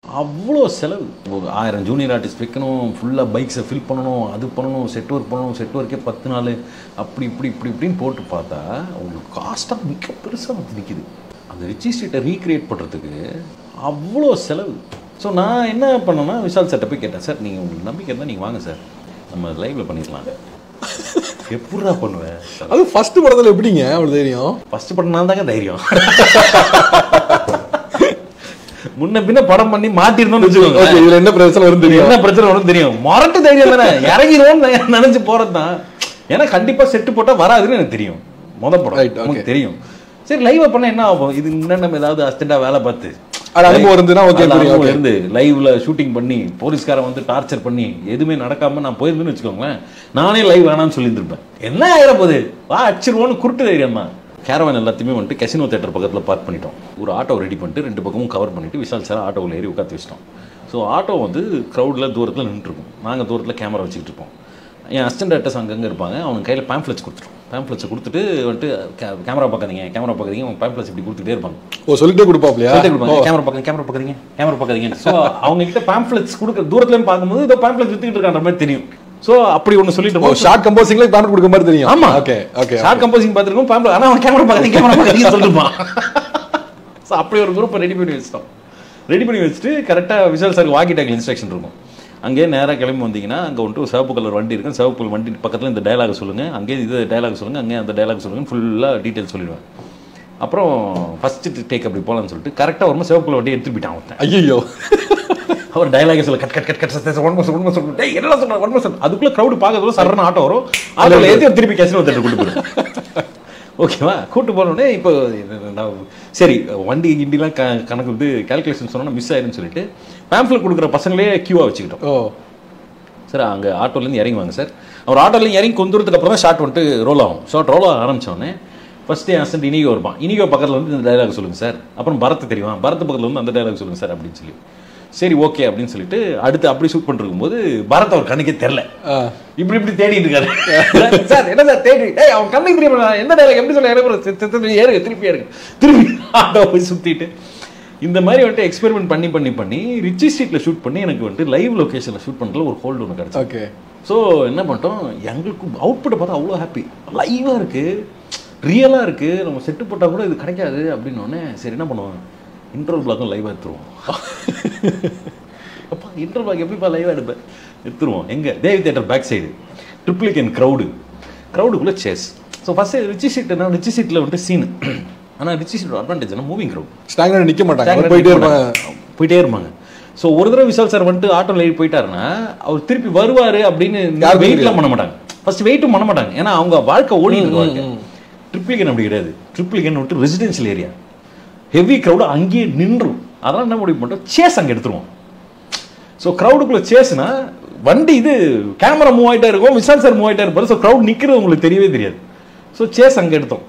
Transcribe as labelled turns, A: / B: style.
A: அவ்வளோ செலவு ஒரு ஆயிரம் ஜூனியர் ஆர்டிஸ்ட் வைக்கணும் ஃபுல்லாக பைக்ஸை ஃபில் பண்ணணும் அது பண்ணணும் செட் ஒர்க் பண்ணணும் செட் ஒர்க்கே பத்து நாள் அப்படி இப்படி இப்படி இப்படின்னு போட்டு பார்த்தா உங்களுக்கு காஸ்ட்டாக மிக பெருசாக வந்து நிற்கிது அந்த ரிச்சி ஸ்ட்ரீட்டை ரீக்ரியேட் பண்ணுறதுக்கு அவ்வளோ செலவு ஸோ நான் என்ன பண்ணேன்னா விஷால் சார்ட்ட போய் கேட்டேன் சார் நீங்கள் உங்களுக்கு நம்பிக்கை இருந்தால் நீங்கள் வாங்க சார் நம்ம லைவ்ல பண்ணிக்கலாம் எப்படா பண்ணுவேன்
B: அது ஃபர்ஸ்ட் படத்துல எப்படிங்க அவ்வளவு தெரியும்
A: ஃபர்ஸ்ட் படம் நான் தாங்க தைரியம் முன்ன பின்ன படம் பண்ணி மாட்டிருந்தோம்னு வச்சுக்கோங்க
B: ஓகே இதுல என்ன பிரச்சனை வரும் தெரியும்
A: என்ன பிரச்சனை வரும் தெரியும் மரட்டு தைரியம் தானே இறங்கிடுவோம்னு நினைச்சு போறது தான் ஏன்னா கண்டிப்பா செட்டு போட்டா வராதுன்னு எனக்கு தெரியும் முத படம்
B: Right, okay.
A: நமக்கு தெரியும் சரி லைவ் பண்ண என்ன ஆகும் இது முன்னாடி நம்ம ஏதாவது அசிஸ்டண்டா வேலை பார்த்து
B: அது அனுபவம் இருந்துன்னா okay,
A: அது
B: புரியும்,
A: அனுபவம்
B: okay.
A: இருந்து லைவ்ல ஷூட்டிங் பண்ணி போலீஸ்காரன் வந்து டார்ச்சர் பண்ணி எதுவுமே நடக்காம நான் போயிருந்தேன்னு வச்சுக்கோங்களேன் நானே லைவ் வேணாம்னு சொல்லியிருந்திருப்பேன் என்ன ஆயிர போகுது வா அடிச்சிருவோன்னு குருட்டு தைரியம் தான் கேரவன் எல்லாத்தையுமே வந்துட்டு கசினோ தேட்டர் பக்கத்தில் பார்க் பண்ணிட்டோம் ஒரு ஆட்டோ ரெடி பண்ணிட்டு ரெண்டு பக்கமும் கவர் பண்ணிட்டு விஷால் சார் ஆட்டோவில் ஏறி உட்காந்து வச்சிட்டோம் ஸோ ஆட்டோ வந்து க்ரௌடில் தூரத்தில் நின்றுருக்கும் நாங்கள் தூரத்தில் கேமரா வச்சுக்கிட்டு இருப்போம் என் அசிஸ்டன்ட் டேரக்டர்ஸ் அங்கங்கே இருப்பாங்க அவனுக்கு கையில் பேம்ப்ளெட்ஸ் கொடுத்துரும் பேம்ப்ளெட்ஸை கொடுத்துட்டு வந்துட்டு கேமரா பார்க்காதீங்க கேமரா பார்க்காதீங்க அவங்க பேம்ப்ளெட்ஸ் இப்படி கொடுத்துட்டே இருப்பாங்க
B: ஓ சொல்லிட்டே கொடுப்பாப்லையா
A: சொல்லிட்டே கொடுப்பாங்க கேமரா பார்க்க கேமரா பார்க்காதீங்க கேமரா பார்க்காதீங்க ஸோ அவங்க கிட்ட பேம்ப்ளெட்ஸ் கொடுக்க தூரத்துல இருந்து பார்க்கும்போது இதோ பேம்ப்ளெட்ஸ் வித்துக்கிட்டு இருக்கான்ற மாதிரி தெரியும் ஸோ அப்படி ஒன்று சொல்லிட்டு
B: ஓ
A: போகும்
B: ஷார்ட் கம்போசிங்ல பேனர் கொடுக்க மாதிரி தெரியும்
A: ஆமா
B: ஓகே ஓகே
A: ஷார்ட் கம்போசிங் பார்த்துருக்கோம் பேம்ப்ளெட் ஆனால் அவன் கேமரா பார்க்காதீங்க கேமரா பார்க்காதீங்க சொல்லிருப்பான் ஸோ அப்படி ஒரு குரூப்பை ரெடி பண்ணி வச்சிட்டோம் ரெடி பண்ணி வச்சுட்டு கரெக்டாக Vishal sir walkie talkie instruction இருக்கும் அங்கேயே நேராக கிளம்பி வந்தீங்கன்னா அங்கே வந்துட்டு ஒரு சிவப்பு கலர் வண்டி இருக்கும் சிவப்பு கலர் வண்டி பக்கத்தில் இந்த டயலாக் சொல்லுங்கள் அங்கேயே இது டயலாக் சொல்லுங்கள் அங்கேயே அந்த டயலாக் சொல்லுங்கள் ஃபுல்லாக டீட்டெயில் சொல்லிடுவேன் அப்புறம் ஃபஸ்ட்டு டேக் அப்படி போகலான்னு சொல்லிட்டு கரெக்டாக வரும்போது சிவப்பு கலர் வண்டியை எடுத்துட்டு போயிட்டான் ஒருத்தன்
B: ஐயோ
A: அவர் டயலாக சொல்ல cut cut cut cut cut one மோசம் ஒன் மோசம் டேய் என்ன சொல்ற ஒன் மோசம் அதுக்குள்ள க்ரௌட் பார்க்கறதுல சரண ஆட்டோ வரும் ஆட்டோல ஏத்தி திருப்பி கேசினோ தேட்டர் கூட்டு போயிடும் ஓகேவா கூட்டு போனோடனே இப்போ நான் சரி வண்டி கிண்டிலாம் க கணக்கு வந்து கால்குலேஷன் சொன்னா மிஸ் ஆயிருன்னு சொல்லிட்டு பேம்ப்ளெட் கொடுக்குற பசங்களே கியூவா வச்சுக்கிட்டோம்
B: ஓ
A: சார் அங்கே ஆட்டோலேருந்து இறங்குவாங்க சார் அவர் ஆட்டோலேருந்து இறங்கி கொஞ்ச தூரத்துக்கு அப்புறம் தான் ஷார்ட் வந்துட்டு ரோல் ஆகும் ஷார்ட் ரோல் ஆக ஆரம்பிச்சோடனே ஃபஸ்ட்டு என் அசன்ட் இனிகோ இருப்பான் இனிகோ பக்கத்தில் வந்து இந்த டைலாக் சொல்லுங்கள் சார் அப்புறம் பரத் தெரியுமா பரத் பக்கத்தில் வந்து அந்த டைலாக் சொல்லுங்கள் சார் அப்படின்னு சொல்லி சரி ஓகே அப்படின்னு சொல்லிட்டு அடுத்து அப்படி ஷூட் பண்ணிருக்கும் போது பரத் அவர் கண்ணுக்கே தெரில
B: ஆ.
A: இப்படி இப்படி தேடிட்டு இருக்காரு சார் என்ன சார் தேடி ஏய் அவன் கண்ணுக்கு தெரியுமா எந்த டைலாக் எப்படி சொல்ல இறங்குற ஏறுங்க திருப்பி ஏறுங்க திருப்பி ஆட்டோ போய் சுற்றிட்டு இந்த மாதிரி வந்துட்டு எக்ஸ்பெரிமெண்ட் பண்ணி பண்ணி பண்ணி ரிச்சி ஸ்ட்ரீட்டில் ஷூட் பண்ணி எனக்கு வந்துட்டு லைவ் லொகேஷனில் ஷூட் பண்ணுறதுல ஒரு ஹோல்டு ஒன்று கிடச்சி
B: ஓகே
A: ஸோ என்ன பண்ணிட்டோம் எங்களுக்கு அவுட்புட்டை பார்த்தா அவ்வளோ ஹாப்பி லைவாக இருக்குது ரியலாக இருக்குது நம்ம செட்டு போட்டால் கூட இது கிடைக்காது அப்படின்னோடனே சரி என்ன பண்ணுவோம் இன்டர்வல் பிளாக்கும் லைவாக எடுத்துருவோம் அப்பா இன்டர்வல் பிளாக் எப்படிப்பா லைவாக எடுப்பேன் எடுத்துருவோம் எங்கே Devi theatre back side Triplicane crowd க்ரௌடுக்குள்ளே சேஸ் ஸோ ஃபஸ்ட்டு ரிச்சி சீட்னா ரிச்சி சீட்டில் வந்துட்டு சீன் ஆனால் ரிச்சி சீட்டோட அட்வான்டேஜ்னா மூவிங் க்ரௌட்
B: ஸ்டாங்ல நிக்க மாட்டாங்க
A: Stagnant
B: போயிட்டே
A: நிக்க
B: இருப்பாங்க
A: மாட்டாங்க. போயிட்டே இருப்பாங்க ஸோ ஒரு தடவை விஷால் சார் வந்துட்டு ஆட்டோல ஏறி போயிட்டாருன்னா அவர் திருப்பி வருவாரு அப்படின்னு
B: யாருக்கும்
A: வெயிட்லாம் பண்ண மாட்டாங்க ஃபர்ஸ்ட் வெயிட்டும் பண்ண மாட்டாங்க ஏன்னா அவங்க வாழ்க்கை ஓடிட்டு இருக்கு வாழ்க்கை ட்ரிப்ளிகன் அப்படி கிடையாது ட்ரிப்ளிகன் வந்துட்டு ரெசிடென்ஷியல் ஏரியா ஹெவி க்ரௌடு அங்கேயே நின்றும் அதெல்லாம் என்ன முடிவு பண்ணிட்டோம் சேஸ் அங்கே எடுத்துருவோம் ஸோ க்ரௌடுக்குள்ள சேஸ்னா வண்டி இது கேமரா மூவ் ஆயிட்டே இருக்கும் விஷால் சார் மூவ் ஆயிட்டே இருப்பாரு ஸோ க்ரௌட் நிற்கிறது உங்களுக்கு தெரியவே தெரியாது ஸோ சேஸ் அங்கே எடுத்தோம்